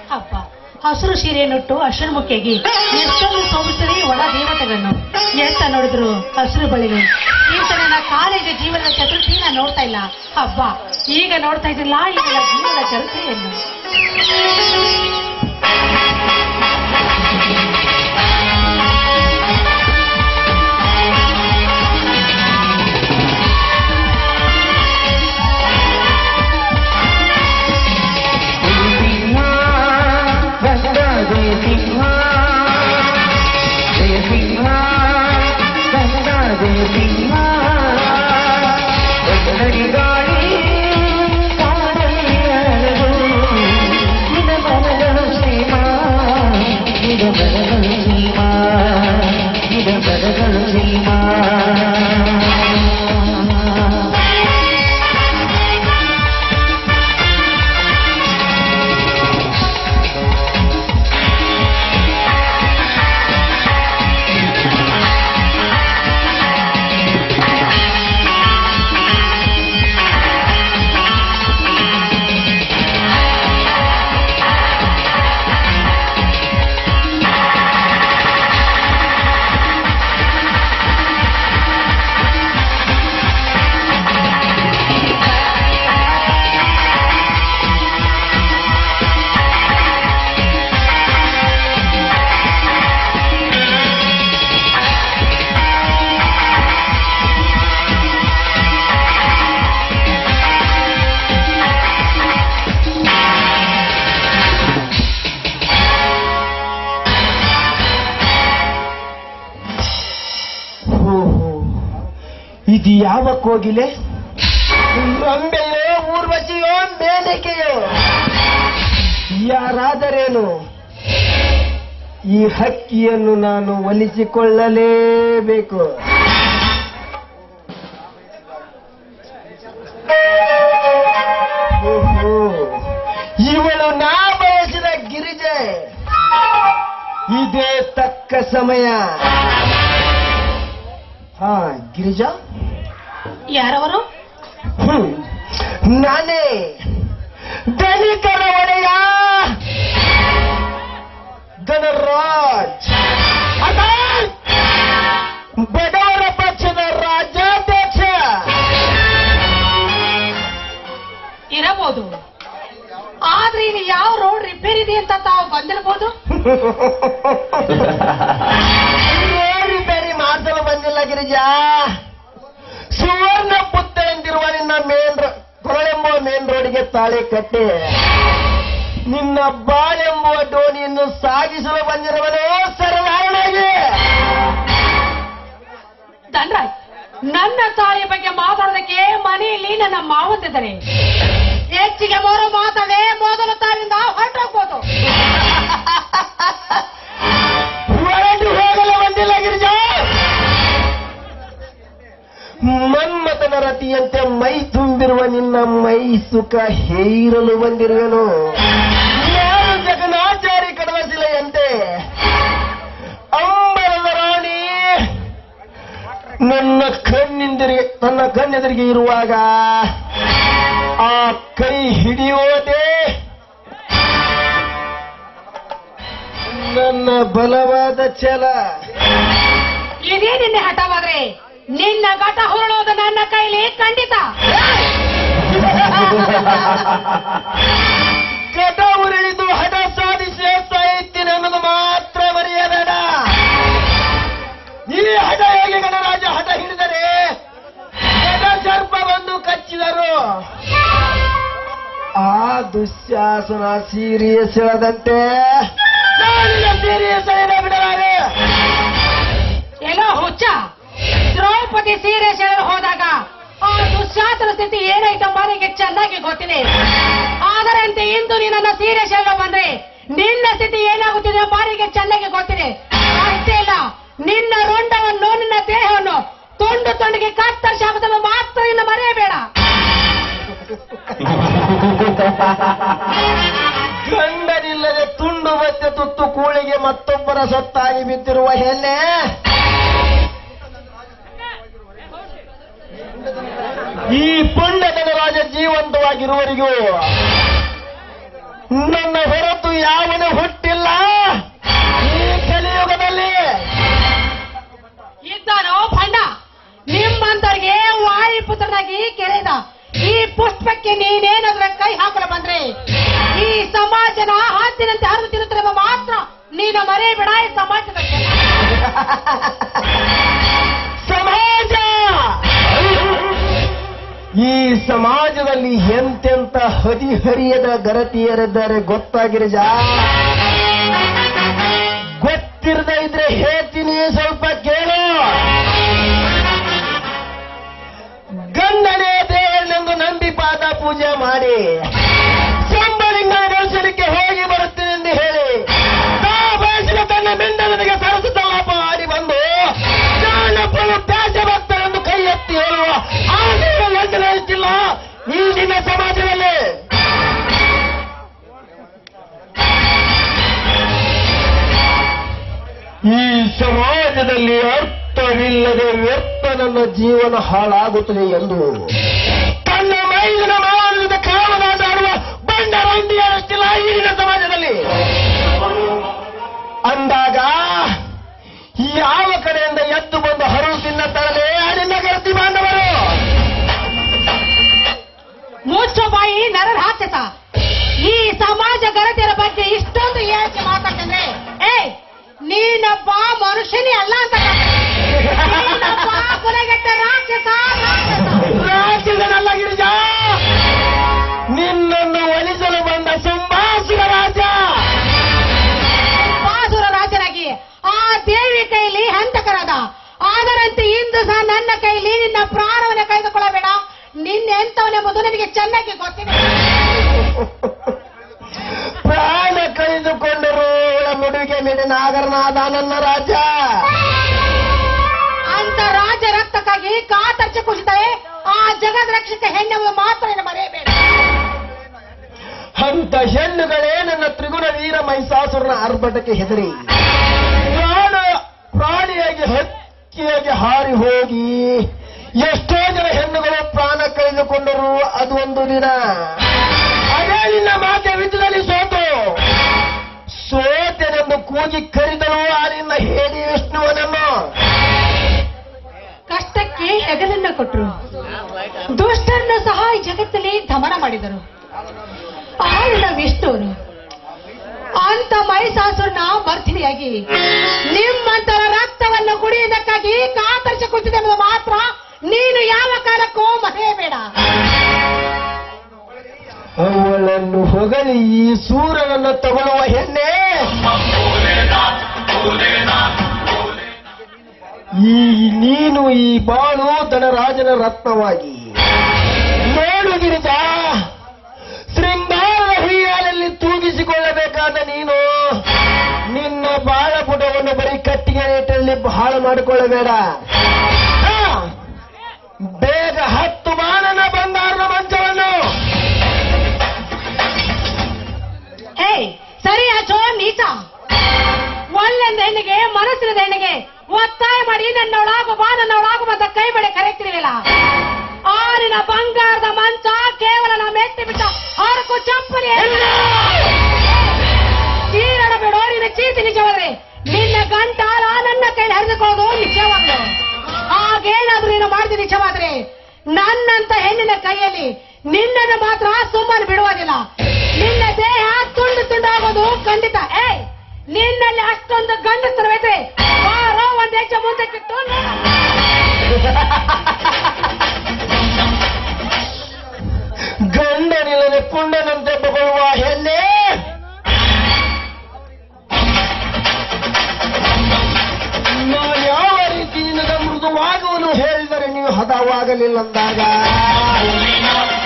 ಅಪ್ಪ ಹಸಿರು ಸೀರೆಯನ್ನುಟ್ಟು ಹಸಿರು ಮುಖ್ಯಗಿ ಎಷ್ಟೊಂದು ಸೋಮಿಸಿರಿ ಒಳ ದೇವತೆಗಳನ್ನು ಎಂತ ನೋಡಿದ್ರು ಹಸಿರು ಬಳಿಗಳು ಈಗ ನನ್ನ ಕಾಲೇಜು ಜೀವನದ ಚತುರ್ಥಿ ನಾನು ನೋಡ್ತಾ ಇಲ್ಲ ಹಬ್ಬ ಈಗ ನೋಡ್ತಾ ಇದ್ದಿಲ್ಲ ಈಗ ನನ್ನ ಜೀವನದ ಚರಿತ್ರೆಯನ್ನು ಸಿಂಹ ಗಂಗ ಜಯ ಸಿಂಹ ಜಯ ಸಿಂಹ ಗಂಗ ಜಯ ಸಿಂಹ ಬೆಳ್ಳಡಿ ಗಾಳಿ ಕಾಡಲಿಯರಳು. ನಿನ ಬರಗಳು ಶ್ರೀಮ ನಿನ ಬರಗಳು ಶ್ರೀಮ ನಿನ ಬರಗಳು ಶ್ರೀಮ ಓಹೋ ಇದು ಯಾವ ಕೋಗಿಲೆ ರಂಬೆಯೋ ಊರ್ವಶಿಯೋ ಮೇನಕೆಯೋ ಯಾರಾದರೇನು ಈ ಹಕ್ಕಿಯನ್ನು ನಾನು ಒಲಿಸಿಕೊಳ್ಳಲೇಬೇಕು ಓಹೋ, ಇವಳು ನಾ ಬಯಸಿದ ಗಿರಿಜೆ ಇದೇ ತಕ್ಕ ಸಮಯ ಹಾ ಗಿರಿಜಾ ಯಾರವರು ಹ್ಮ್. ನಾನೇ ಧನಿಕರ ಒಡೆಯ ಗಣರಾಜ್ ಅದಾಲ್! ಬಡವರ ಪಕ್ಷದ ರಾಜ್ಯಾಧ್ಯಕ್ಷ ಇರಬಹುದು ಆದ್ರೆ ಇಲ್ಲಿ ಯಾವ ರೋಡ್ ರಿಪೇರ್ ಇದೆ ಅಂತ ತಾವು ಬಂದಿರಬಹುದು ಬೇರೆ ಬೇರೆ ಮಾಡಿಸಲು ಬಂದಿಲ್ಲ ಗಿರಿಜಾ ಸುವರ್ಣ ಪುತ್ತ ಎಂದಿರುವ ನಿನ್ನ ಮೇನ್ ಕೊರಳೆಂಬುವ ಮೇನ್ ರೋಡಿಗೆ ತಾಳಿ ಕಟ್ಟಿ ನಿನ್ನ ಬಾಳೆಂಬುವ ದೋಣಿಯನ್ನು ಸಾಗಿಸಲು ಬಂದಿರುವನು ಸರನಾರಾಯಣಗೆ ಧನ್ರಾಜ್ ನನ್ನ ತಾಳಿಯ ಬಗ್ಗೆ ಮಾತಾಡೋದಕ್ಕೆ ಮನೆಯಲ್ಲಿ ನನ್ನ ಮಾವಂತಿದ್ದಾರೆ ಹೆಚ್ಚಿಗೆ ಮೂರು ಮಾತಾಡೆ ಮೊದಲ ತಾಳಿಂದ ಹೊರಟೋಗ್ಬೋದು ಹೊರಟು ಹೋಗಲು ಬಂದಿಲ್ಲ ಗಿರಿಜಾ ಮನ್ಮಥನ ರತಿಯಂತೆ ಮೈ ತುಂಬಿರುವ ನಿನ್ನ ಮೈ ಸುಖ ಹೇರಲು ಬಂದಿರುವೆನು ನಾನು ಜಗನಾಚಾರಿ ಕಡವಸಿಲೆಯಂತೆ ಅಂಬರದ ರಾಣಿ ನನ್ನ ಕಣ್ಣೆಂದಿರಿಗೆ ನನ್ನ ಕಣ್ಣೆದುರಿಗೆ ಇರುವಾಗ ಆ ಕೈ ಹಿಡಿಯೋದೇ ನನ್ನ ಬಲವಾದ ಛಲ ಇದೇ ನಿನ್ನೆ ಹಠವಾದ್ರೆ ನಿನ್ನ ಘಟ ಹೊರಳೋದು ನನ್ನ ಕೈಲಿ ಖಂಡಿತ ಘಟ ಉರುಳಿದು ಹಠ ಸಾಧಿಸಿ ಸಾಹಿತ್ಯ ಅನ್ನೋದು ಮಾತ್ರ ಮರೆಯಬೇಡ ಈ ಹಠ ಹೇಗೆ ಗಣರಾಜ ಹಠ ಹಿಡಿದರೆ ಘಟ ಸರ್ಪ ಬಂದು ಕಚ್ಚಿದರು ಆ ದುಶ್ಯಾಸನ ಸೀರಿಯಸ್ ಹೇಳದಂತೆ ಸೀರಿಯಸ್ ಬಿಡಲಾರೆ ಎಲ್ಲೋ ಹುಚ್ಚ ದ್ರೌಪದಿ ಸೀರೆ ಸೆಳೆದು ಹೋದಾಗ ಆ ದುಶ್ಯಾಸನ ಸ್ಥಿತಿ ಏನಾಯ್ತಮ್ಮ ನನಗೆ ಚೆನ್ನಾಗಿ ಗೊತ್ತಿದೆ ಅದರಂತೆ ಇಂದು ನೀ ನನ್ನ ಸೀರೆ ಸೆಳೆದು ಬಂದ್ರೆ ನಿನ್ನ ಸ್ಥಿತಿ ಏನಾಗುತ್ತಿದೆ ಬಾರಿಗೆ ಚೆನ್ನಾಗಿ ಗೊತ್ತಿದೆ ಅಷ್ಟೇ ಇಲ್ಲ ನಿನ್ನ ರುಂಡವನ್ನು ನಿನ್ನ ದೇಹವನ್ನು ತುಂಡು ತುಂಡಿಗೆ ಕತ್ತರಿಸಿ ಹಾಕುವುದನ್ನು ಮಾತ್ರ ಇನ್ನು ಮರೆಯಬೇಡ ಗಂಡನಿಲ್ಲದೆ ತುಂಡು ಮತ್ತೆ ತುತ್ತು ಕೂಳಿಗೆ ಮತ್ತೊಬ್ಬರ ಸೊತ್ತಾಗಿ ಬಿದ್ದಿರುವ ಹೆಣ್ಣೆ ಈ ಪುಣ್ಯದ ರಾಜ ಜೀವಂತವಾಗಿರುವವರಿಗೂ ನನ್ನ ಹೊರತು ಯಾವ ಹದ್ದಿನಂತೆ ಹರಿದು ತಿರುತ್ತಿರುವ ಮಾತ್ರ ನೀನು ಮರೆ ಬಿಡ ಈ ಸಮಾಜದ ಜನ. ಸಮಾಜ ಈ ಸಮಾಜದಲ್ಲಿ ಎಂತೆಂತ ಹದಿಹರಿಯದ ಗರತಿಯರಿದ್ದಾರೆ ಗೊತ್ತಾಗಿರಜ ಗೊತ್ತಿರದೇ ಇದ್ರೆ ಹೇಳ್ತೀನಿ ಸ್ವಲ್ಪ ಕೇಳು ಗಂಡನೇ ದೇವರನೆಂದು ನಂಬಿ ಪಾದ ಪೂಜೆ ಮಾಡಿ ಸಂಬಳಿಂಗ ದರ್ಶನಕ್ಕೆ ಹೋಗಿ ಬರುತ್ತೇನೆ ಎಂದು ಹೇಳಿ ತಾ ಬಯಸಿದ ತನ್ನ ಮೆಂಡನಿಗೆ ಸರಸುತ್ತಲಾಪ ಆಡಿ ಬಂದು ಜಾನಪದ ತ್ಯಾಜ ಭಕ್ತರೆಂದು ಕೈ ಎತ್ತಿ ಹೇಳುವ ಆಶಯ ಯೋಚನೆ ಇಷ್ಟಿಲ್ಲ ಈಗಿನ ಸಮಾಜದಲ್ಲಿ ಈ ಸಮಾಜದಲ್ಲಿ ಅರ್ಥವಿಲ್ಲದೆ ವ್ಯರ್ಥ ನನ್ನ ಜೀವನ ಹಾಳಾಗುತ್ತದೆ ಎಂದು ತನ್ನ ಮೈದಿನ ಮಾವನದ ಕಾಮದಾಡುವ ಬಂಡರಂದಿಯಷ್ಟಿಲ್ಲ ಈಗಿನ ಸಮಾಜದಲ್ಲಿ ಅಂದಾಗ ಯಾವ ಕಡೆಯಿಂದ ಎದ್ದು ಬಂದು ಹರು ತಿನ್ನ ತರಲೇ ಅಡಿನ ಗರ್ತಿ ಬಾಂಧವರು ಮುಚ್ಚು ಬಾಯಿ ನರರ ಹಾಕ್ಯತ ಈ ಸಮಾಜ ಗರತಿಯರ ಬಗ್ಗೆ ಇಷ್ಟೊಂದು ಏಕೆ ಮಾತಾಡ್ತಂದ್ರೆ ಏ ನೀನೊಬ್ಬ ಮನುಷ್ಯನೇ ಅಲ್ಲ ಅಂತ ನೀನೊಬ್ಬ ಕುಲಗೆಟ್ಟ ರಾಕ್ಷಸ ರಾಕ್ಷಸ. ರಾಜ್ಯದನಲ್ಲ ಗಿರಿಜ ನಿನ್ನನ್ನು ಒಲಿಸಲು ಬಂದ ಸುಂಬಾಸುರ ರಾಜ ಬಾಸುರ ರಾಜನಾಗಿ ಆ ದೇವಿ ಕೈಲಿ ಹಂತಕರಾದ ಅದರಂತೆ ಇಂದು ಸಹ ನನ್ನ ಕೈಲಿ ನಿನ್ನ ಪ್ರಾಣವನ್ನು ಕಳೆದುಕೊಳ್ಳಬೇಡ ನಿನ್ನೆಂತವನೆಂಬುದು ನಿನಗೆ ಚೆನ್ನಾಗಿ ಗೊತ್ತಿದೆ ಪ್ರಾಣ ಕಳೆದುಕೊಂಡರು ಅವಳ ಮುಡುಗೆ ಮಿಡಿ ನಾಗರನಾದ ನನ್ನ ರಾಜ ಅಂತ ರಾಜ ರಕ್ತಕ್ಕಾಗಿ ಕಾತರ್ಚಿ ಕುಸಿತವೆ ಆ ಜಗದ್ ರಕ್ಷಕ ಹೆಣ್ಣು ಮಾತ್ರ ನೀನು ಮರೆಯಬೇಡ ಅಂತ ಹೆಣ್ಣುಗಳೇ ನನ್ನ ತ್ರಿಗುಣ ವೀರ ಮಹಿಷಾಸುರನ ಆರ್ಭಟಕ್ಕೆ ಹೆದರಿ ಪ್ರಾಣ ಪ್ರಾಣಿಯಾಗಿ ಹಕ್ಕಿಯಾಗಿ ಹಾರಿ ಹೋಗಿ ಎಷ್ಟೋ ಜನ ಹೆಣ್ಣುಗಳು ಪ್ರಾಣ ಕಳೆದುಕೊಂಡರು ಅದು ಒಂದು ದಿನ ಅದೇ ನಿನ್ನ ಮಾತೆ ವಿದ್ಯದಲ್ಲಿ ಸೋತು ಸೋತೆನೆಂದು ಕೂಗಿ ಕರೆದಳು ಆ ನಿನ್ನ ಹೇಳಿ ವಿಷ್ಣುವನನ್ನು ಕಷ್ಟಕ್ಕೆ ಹೆಗಲನ್ನ ಕೊಟ್ಟರು ದುಷ್ಟರನ್ನು ಸಹ ಈ ಜಗತ್ತಲ್ಲಿ ದಮನ ಮಾಡಿದರು ಆಳಿದ ವಿಷ್ಣುವನು ಅಂತ ಮೈಸಾಸುರನ ಮರ್ದಿನಿಯಾಗಿ ನಿಮ್ಮಂತರ ರಕ್ತವನ್ನು ಕುಡಿಯುವುದಕ್ಕಾಗಿ ಕಾತರ್ಚ ಕುಸಿದ ಮಾತ್ರ ನೀನು ಯಾವ ಕಾಲಕ್ಕೂ ಮರೆಯಬೇಡ ಅವಳನ್ನು ಹೊಗಳಿ ಈ ಸೂರನನ್ನು ತಗೊಳ್ಳುವ ಹೆಣ್ಣೆ ಈ ನೀನು ಈ ಬಾಳು ಧನರಾಜನ ರತ್ನವಾಗಿ ನೋಡು ಗಿರಿಜ ಶೃಂಗಾರದ ಹುಯ್ಯಾಲಲ್ಲಿ ತೂಗಿಸಿಕೊಳ್ಳಬೇಕಾದ ನೀನು ನಿನ್ನ ಬಾಳ ಪುಟವನ್ನು ಬರೀ ಕಟ್ಟಿಗೆ ರೇಟಲ್ಲಿ ಹಾಳು ಮಾಡಿಕೊಳ್ಳಬೇಡ ಹಾ, ಬೇಗ ಹತ್ತು ಬಾಣನ ಬಂಗಾರದ ಮಂಚವನ್ನು ಏಯ್ ಸರಿ ಅಚೋ ನೀಚ ಒಳ್ಳೆಂದ ಹೆಣ್ಣಿಗೆ ಮನಸ್ಸಿನ ಹೆಣ್ಣಿಗೆ ಒತ್ತಾಯ ಮಾಡಿ ನನ್ನೊಳಾಗು ಬಾ ನನ್ನೊಳಾಗು ಅಂತ ಕೈ ಬಳೆ ಕರೆಯುತ್ತಿರಲಿಲ್ಲ ಆರಿನ ಬಂಗಾರದ ಮಂಚ ಕೇವಲ ನಾ ಮೆಟ್ಟಿ ಬಿಟ್ಟ ಹರಕು ಚಪ್ಪಲಿ ಚೀರಣ ಬಿಡೋ ನಿನ್ನ ಚೀಟಿ ನಿಜವಾದ್ರೆ ನಿನ್ನ ಗಂಟಾಲ ನನ್ನ ಕೈ ಹರಿದುಕೊಳ್ಳೋದು ನಿಜವಾಗ್ಲು ಹಾಗೇನಾದ್ರೂ ನೀನು ಮಾಡಿದ ನಿಜವಾದ್ರೆ ನನ್ನಂತ ಹೆಣ್ಣಿನ ಕೈಯಲ್ಲಿ ನಿನ್ನನ್ನು ಮಾತ್ರ ಸುಮ್ಮನೆ ಬಿಡುವುದಿಲ್ಲ ನಿನ್ನ ದೇಹ ತುಂಡು ತುಂಡಾಗೋದು ಖಂಡಿತ ಏ ನಿನ್ನಲ್ಲಿ ಅಷ್ಟೊಂದು ಗಂಡಸರವೈತೆ ಬಾರೋ ಒಂದ್ ಹೆಜ್ಜೆ ಮುಂದಕ್ಕಿಟ್ಟು ನೋಡು. ಗಂಡನಿಲ್ಲದೆ ಪುಂಡನಂತೆ ಬಗೊಳ್ಳುವ ಹೆಣ್ಣೆ ನಾನು ಯಾವ ರೀತಿ ನಿನಗೆ ಮೃದುವಾಗುವನು ಹೇಳಿದರೆ ನೀವು ಹದವಾಗಲಿಲ್ಲಂದಾಗ